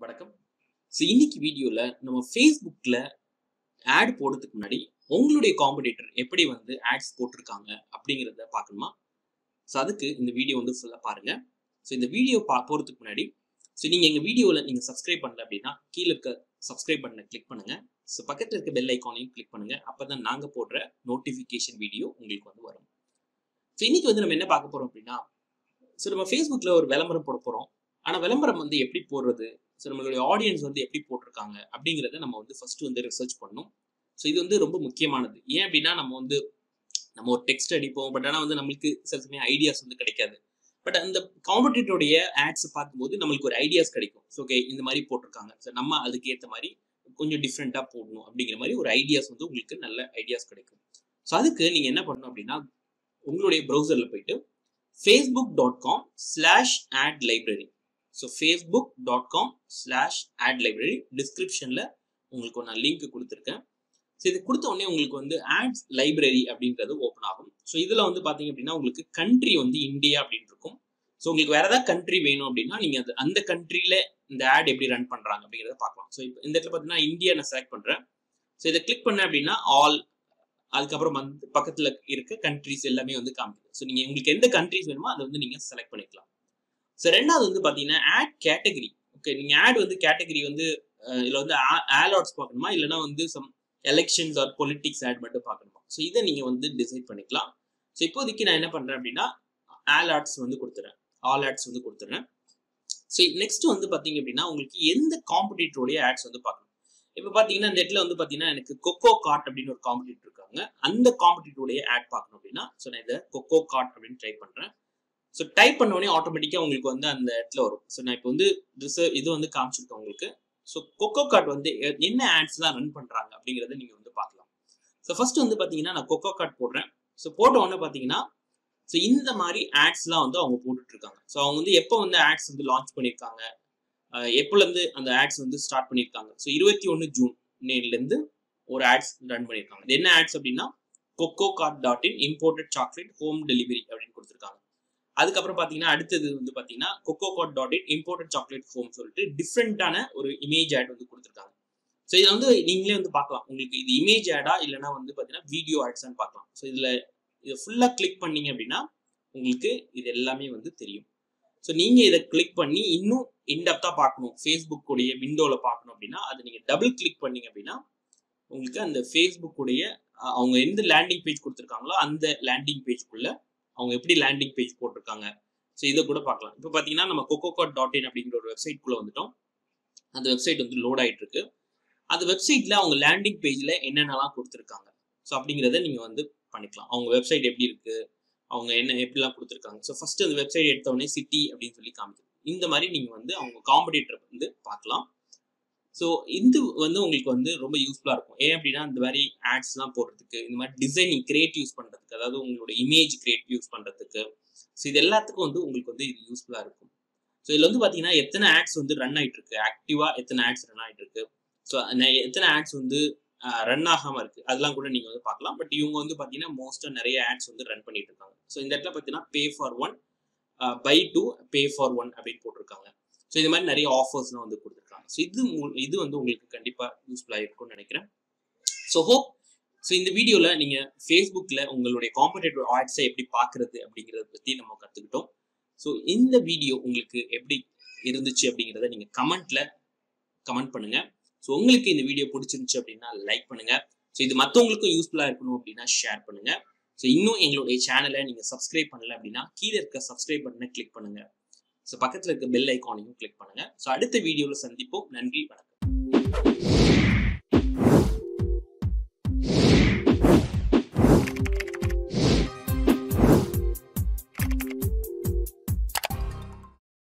வணக்கம் ஸோ இன்னைக்கு வீடியோவில் நம்ம ஃபேஸ்புக்கில் ஆட் போடுறதுக்கு முன்னாடி உங்களுடைய காம்படிட்டர் எப்படி வந்து ஆட்ஸ் போட்டிருக்காங்க அப்படிங்கிறத பார்க்கணுமா ஸோ அதுக்கு இந்த வீடியோ வந்து ஃபுல்லாக பாருங்கள் ஸோ இந்த வீடியோ பா போகிறதுக்கு முன்னாடி ஸோ நீங்கள் எங்கள் வீடியோவில் நீங்கள் சப்ஸ்கிரைப் பண்ணல அப்படின்னா கீழே இருக்க சப்ஸ்கிரைப் பட்டனை கிளிக் பண்ணுங்கள் ஸோ பக்கத்தில் இருக்க பெல் ஐக்கானையும் கிளிக் பண்ணுங்கள் அப்போ தான் நாங்கள் போடுற நோட்டிஃபிகேஷன் வீடியோ உங்களுக்கு வந்து வரும் ஸோ இன்னைக்கு வந்து நம்ம என்ன பார்க்க போகிறோம் அப்படின்னா ஸோ நம்ம ஃபேஸ்புக்கில் ஒரு விளம்பரம் போட போகிறோம் ஆனால் விளம்பரம் வந்து எப்படி போடுறது ஸோ நம்மளுடைய ஆடியன்ஸ் வந்து எப்படி போட்டிருக்காங்க அப்படிங்கிறத நம்ம வந்து ஃபர்ஸ்ட் வந்து ரிசர்ச் பண்ணணும் ஸோ இது வந்து ரொம்ப முக்கியமானது ஏன் அப்படின்னா நம்ம வந்து நம்ம ஒரு டெக்ஸ்ட் அடிப்போம் பட் ஆனால் வந்து நம்மளுக்கு சில சமயம் ஐடியாஸ் வந்து கிடைக்காது பட் அந்த காம்படிட்டருடைய ஆட்ஸ் பார்க்கும்போது நம்மளுக்கு ஒரு ஐடியாஸ் கிடைக்கும் ஸோ ஓகே இந்த மாதிரி போட்டிருக்காங்க ஸோ நம்ம அதுக்கு ஏற்ற மாதிரி கொஞ்சம் டிஃப்ரெண்ட்டாக போடணும் அப்படிங்கிற மாதிரி ஒரு ஐடியாஸ் வந்து உங்களுக்கு நல்ல ஐடியாஸ் கிடைக்கும் ஸோ அதுக்கு நீங்கள் என்ன பண்ணணும் அப்படின்னா உங்களுடைய ப்ரௌசரில் போயிட்டு Facebook dot com slash ad library so Facebook dot com slash ad library டிஸ்கிரிப்ஷனில் உங்களுக்கு நான் லிங்க் கொடுத்துருக்கேன் ஸோ இது கொடுத்த உடனே உங்களுக்கு வந்து ஆட்ஸ் லைப்ரரி அப்படின்றது ஓப்பன் ஆகும் ஸோ இதில் வந்து பார்த்தீங்க அப்படின்னா உங்களுக்கு கண்ட்ரி வந்து இந்தியா அப்படின்னு இருக்கும் ஸோ உங்களுக்கு வேற ஏதாவது கண்ட்ரி வேணும் அப்படின்னா நீங்கள் அது அந்த கண்ட்ரியில் இந்த ஆட் எப்படி ரன் பண்ணுறாங்க அப்படிங்கிறத பார்க்கலாம் ஸோ இப்போ இந்த இடத்துல பார்த்தீங்கன்னா இந்தியா நான் செலக்ட் பண்ணுறேன் ஸோ இதை கிளிக் பண்ணேன் அப்படின்னா ஆல் அதுக்கப்புறம் வந்து பக்கத்தில் இருக்க கண்ட்ரிஸ் எல்லாமே வந்து காமிக்குது ஸோ நீங்கள் உங்களுக்கு எந்த கண்ட்ரிஸ் வேணுமோ அதை வந்து நீங்கள் செலக்ட் பண்ணிக்கலாம் ஸோ ரெண்டாவது வந்து பார்த்தீங்கன்னா ஆட் கேட்டகரி ஓகே நீங்கள் ஆட் வந்து கேட்டகரி வந்து இதில் வந்து ஆலாட்ஸ் பார்க்கணுமா இல்லைனா வந்து some elections or politics ad மட்டும் பார்க்கணுமா ஸோ இதை நீங்கள் வந்து டிசைட் பண்ணிக்கலாம் ஸோ இப்போதைக்கு நான் என்ன பண்ணுறேன் அப்படின்னா ஆல் ஆட்ஸ் வந்து கொடுத்துறேன் ஆல் ஆட்ஸ் வந்து கொடுத்துறேன் ஸோ நெக்ஸ்ட் வந்து பார்த்தீங்க அப்படின்னா உங்களுக்கு எந்த காம்படிட்டருடைய ஆட்ஸ் வந்து பார்க்கணும் இப்போ பார்த்தீங்கன்னா இந்த இடத்துல வந்து பார்த்தீங்கன்னா எனக்கு கொக்கோ கார்ட் அப்படின்னு ஒரு காம்படிட்டர் இருக்காங்க அந்த காம்படிட்டருடைய ஆட் பார்க்கணும் அப்படின்னா ஸோ நான் இதை கொக்கோ கார்ட் அப்படின்னு ட்ரை பண்ணுறேன் ஸோ டைப் பண்ண உடனே ஆட்டோமேட்டிக்காக உங்களுக்கு வந்து அந்த இடத்துல வரும் ஸோ நான் இப்போ வந்து ரிசர்வ் இது வந்து காமிச்சிருக்கேன் உங்களுக்கு ஸோ கொக்கோ கார்ட் வந்து என்ன ஆட்ஸ் தான் ரன் பண்ணுறாங்க அப்படிங்கிறத நீங்கள் வந்து பார்க்கலாம் ஸோ ஃபர்ஸ்ட் வந்து பார்த்தீங்கன்னா நான் கொக்கோ கார்ட் போடுறேன் ஸோ போட்ட உடனே பார்த்தீங்கன்னா ஸோ இந்த மாதிரி ஆட்ஸ்லாம் வந்து அவங்க போட்டுட்டு இருக்காங்க ஸோ அவங்க வந்து எப்போ வந்து ஆட்ஸ் வந்து லான்ச் பண்ணியிருக்காங்க எப்போலேருந்து அந்த ஆட்ஸ் வந்து ஸ்டார்ட் பண்ணியிருக்காங்க ஸோ இருபத்தி ஒன்று ஜூன் நேர்லேருந்து ஒரு ஆட்ஸ் ரன் பண்ணியிருக்காங்க இது என்ன ஆட்ஸ் அப்படின்னா cocoa cart dot in imported chocolate home delivery அப்படின்னு கொடுத்துருக்காங்க அதுக்கப்புறம் பார்த்தீங்கன்னா அடுத்தது வந்து பார்த்தீங்கன்னா cocoa cart dot in imported chocolate home சொல்லிட்டு டிஃப்ரெண்ட்டான ஒரு இமேஜ் ஆட் வந்து கொடுத்துருக்காங்க ஸோ இதை வந்து நீங்களே வந்து பார்க்கலாம் உங்களுக்கு இது இமேஜ் ஆடா இல்லைனா வந்து பார்த்தீங்கன்னா வீடியோ ஆட்ஸான்னு பார்க்கலாம் ஸோ இதில் இதை ஃபுல்லாக கிளிக் பண்ணீங்க அப்படின்னா உங்களுக்கு இது எல்லாமே வந்து தெரியும் ஸோ நீங்கள் இதை கிளிக் பண்ணி இன்னும் இன்டெப்த்தாக பார்க்கணும் ஃபேஸ்புக் உடைய விண்டோவில் பார்க்கணும் அப்படின்னா அதை நீங்கள் டபுள் கிளிக் பண்ணீங்க அப்படின்னா உங்களுக்கு அந்த ஃபேஸ்புக் உடைய அவங்க எந்த லேண்டிங் பேஜ் கொடுத்துருக்காங்களோ அந்த லேண்டிங் பேஜ்க்குள்ள அவங்க எப்படி லேண்டிங் பேஜ் போட்டிருக்காங்க ஸோ இதை கூட பார்க்கலாம் இப்போ பார்த்தீங்கன்னா நம்ம கொக்கோ கார்ட் டாட் இன் அப்படிங்கிற ஒரு வெப்சைட்குள்ளே வந்துட்டோம் அந்த வெப்சைட் வந்து லோட் ஆகிட்டு இருக்கு அந்த வெப்சைட்டில் அவங்க லேண்டிங் பேஜில் என்னென்னலாம் கொடுத்துருக்காங்க ஸோ அப்படிங்கிறத நீங்கள் வந்து பண்ணிக்கலாம் அவங்க வெப்சைட் எப்படி இருக்கு அவங்க என்ன எப்படிலாம் கொடுத்துருக்காங்க ஸோ ஃபர்ஸ்ட் அந்த வெப்சைட் எடுத்தவொடனே சிட்டி அப்படின்னு சொல்லி காமிக்கும் இந்த மாதிரி நீங்கள் வந்து அவங்க காம்படிட்டர் வந்து பார்க்கலாம் ஸோ இது வந்து உங்களுக்கு வந்து ரொம்ப யூஸ்ஃபுல்லாக இருக்கும் ஏன் அப்படின்னா இந்த மாதிரி ஆட்ஸ்லாம் போடுறதுக்கு இந்த மாதிரி டிசைனிங் கிரியேட் யூஸ் பண்ணுறதுக்கு அதாவது உங்களோட இமேஜ் கிரியேட் யூஸ் பண்ணுறதுக்கு ஸோ இது எல்லாத்துக்கும் வந்து உங்களுக்கு வந்து இது யூஸ்ஃபுல்லாக இருக்கும் ஸோ இதில் வந்து பார்த்தீங்கன்னா எத்தனை ஆட்ஸ் வந்து ரன் ஆகிட்டு இருக்கு ஆக்டிவாக எத்தனை ஆட்ஸ் ரன் ஆகிட்டு இருக்கு ஸோ எத்தனை ஆட்ஸ் வந்து ரன் ஆகாமல் இருக்கு அதெல்லாம் கூட நீங்கள் வந்து பார்க்கலாம் பட் இவங்க வந்து பார்த்தீங்கன்னா மோஸ்ட்டாக நிறைய ஆட்ஸ் வந்து ரன் பண்ணிட்டு இருக்காங்க ஸோ இந்த இடத்துல பார்த்தீங்கன்னா pay for one buy two pay for one அப்படின்னு போட்டிருக்காங்க ஸோ இது மாதிரி நிறைய ஆஃபர்ஸ்லாம் வந்து கொடுத்துருக்காங்க ஸோ இது இது வந்து உங்களுக்கு கண்டிப்பாக யூஸ்ஃபுல்லாக இருக்கும்னு நினைக்கிறேன் ஸோ ஹோப் ஸோ இந்த வீடியோவில் நீங்கள் ஃபேஸ்புக்கில் உங்களுடைய காம்படேட்டிவ் ஆட்ஸை எப்படி பார்க்குறது அப்படிங்கிறத பற்றி நம்ம கற்றுக்கிட்டோம் ஸோ இந்த வீடியோ உங்களுக்கு எப்படி இருந்துச்சு அப்படிங்கிறத நீங்கள் கமெண்ட்டில் கமெண்ட் பண்ணுங்கள் ஸோ உங்களுக்கு இந்த வீடியோ பிடிச்சிருந்துச்சு அப்படின்னா லைக் பண்ணுங்கள் ஸோ இது மற்றவங்களுக்கும் யூஸ்ஃபுல்லாக இருக்கணும் அப்படின்னா ஷேர் பண்ணுங்கள் ஸோ இன்னும் எங்களுடைய சேனலை நீங்கள் சப்ஸ்கிரைப் பண்ணல அப்படின்னா கீழே இருக்க சப்ஸ்கிரைப் பண்ண கிளிக் பண்ணுங்கள் ஸோ பக்கத்தில் இருக்க பெல் ஐக்கானையும் கிளிக் பண்ணுங்கள் ஸோ அடுத்த வீடியோவில் சந்திப்போம் நன்றி வணக்கம்